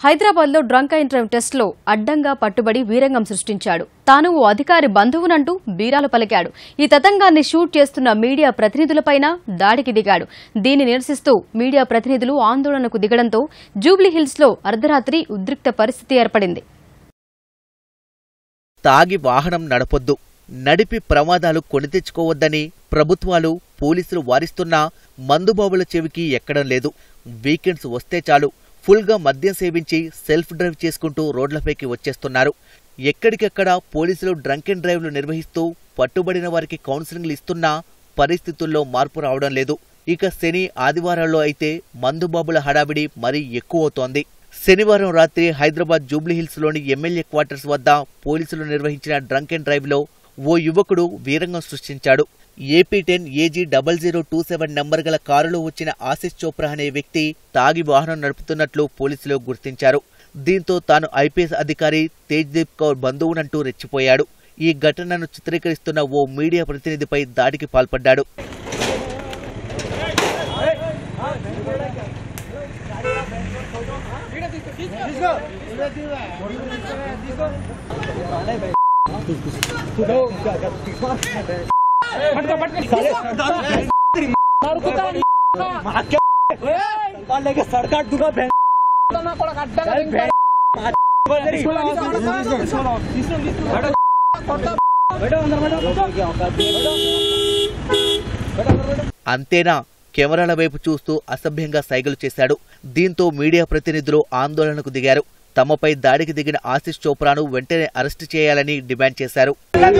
హైదరాబాద్లో drunk and drive టెస్ట్లో అడ్డంగా పట్టుబడి వీరంగం సృష్టించాడు తాను ఓ అధికారి బంధువునంటూ బీరాలు పలికాడు ఈ తతంగాన్ని షూట్ చేస్తున్న మీడియా ప్రతినిధులపైన దాడికి దిగాడు దీన్ని నిరసిస్తూ మీడియా ప్రతినిధులు ఆందోళనకు దిగడంతో జూబ్లీహిల్స్లో అర్ధరాత్రి ఉద్రిక్త పరిస్థితి ఏర్పడింది తాగి వాహనం నడపొద్దు నడిపి ప్రమాదాలు కొని తెచ్చుకోవద్దని ప్రభుత్వాలు పోలీసులు వారిస్తున్నా మందుబాబుల చెవికి ఎక్కడం లేదు వీకెండ్స్ వస్తే చాలు ఫుల్గా మద్యం సేవించి సెల్ఫ్ డ్రైవ్ చేసుకుంటూ రోడ్లపైకి వచ్చేస్తున్నారు ఎక్కడికెక్కడ పోలీసులు డ్రంక్ అండ్ డ్రైవ్లు నిర్వహిస్తూ పట్టుబడిన వారికి కౌన్సిలింగ్లు ఇస్తున్నా పరిస్థితుల్లో మార్పు రావడం లేదు ఇక శని ఆదివారాల్లో అయితే మందుబాబుల హడావిడి మరీ ఎక్కువవుతోంది శనివారం రాత్రి హైదరాబాద్ జూబ్లీహిల్స్లోని ఎమ్మెల్యే క్వార్టర్స్ వద్ద పోలీసులు నిర్వహించిన డ్రంక్ అండ్ డ్రైవ్లో ఓ యువకుడు వీరంగం సృష్టించాడు AP ten AG double zero two seven number గల కారులో వచ్చిన ఆశిష్ చోప్రా అనే వ్యక్తి తాగి వాహనం నడుపుతున్నట్లు పోలీసులు గుర్తించారు దీంతో తాను ఐపీఎస్ అధికారి తేజ్దీప్ కౌర్ బంధువునంటూ రెచ్చిపోయాడు ఈ ఘటనను చిత్రీకరిస్తున్న ఓ మీడియా ప్రతినిధిపై దాడికి పాల్పడ్డాడు लेके सरकार दूंगा అంతేనా కెమెరాల వైపు చూస్తూ అసభ్యంగా సైగలు చేశాడు దీంతో మీడియా ప్రతినిధులు ఆందోళనకు దిగారు తమపై దాడికి దిగిన ఆశిష్ చోప్రాను వెంటనే అరెస్టు చేయాలని డిమాండ్ చేశారు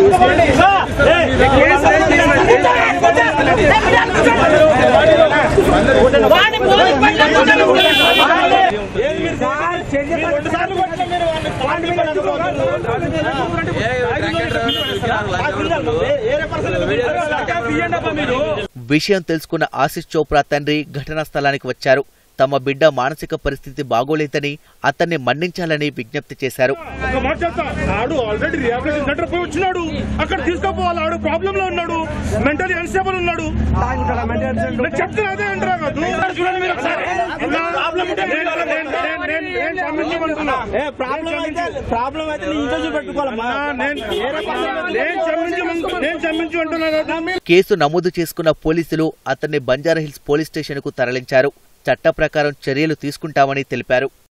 విషయం తెలుసుకున్న ఆశిష్ చోప్రా తండ్రి ఘటనా స్థలానికి వచ్చారు తమ బిడ్డ మానసిక పరిస్థితి బాగోలేదని అతన్ని మన్నించాలని విజ్ఞప్తి చేశారు ఒక మాట చెప్తా ఆడు ఆల్రెడీ రిహాబిలిటేషన్ సెంటర్ పోయి వచ్చినాడు అక్కడ తీసుకోపోవాలి ఆడు ప్రాబ్లం లో ఉన్నాడు మెంటలీ అన్స్టేబుల్ ఉన్నాడు నేను చెప్తున్నా అదే అంటారా కాదు చూడండి మీరు ఒకసారి. నేను- నేను- నేను- నేను- నేను క్షమించమంటున్నా. ప్రాబ్లం అయితే ప్రాబ్లం అయితే నీ ఇంట్లో చూపెట్టుకోవాలమ్మా అన్నా, నేను నేను క్షమించమంటు నేను క్షమించమంటున్నా కదా కేసు నమోదు చేసుకున్న పోలీసులు అతన్ని బంజారాహిల్స్ పోలీస్ స్టేషన్కు తరలించారు చట్ట ప్రకారం చర్యలు తీసుకుంటామని తెలిపారు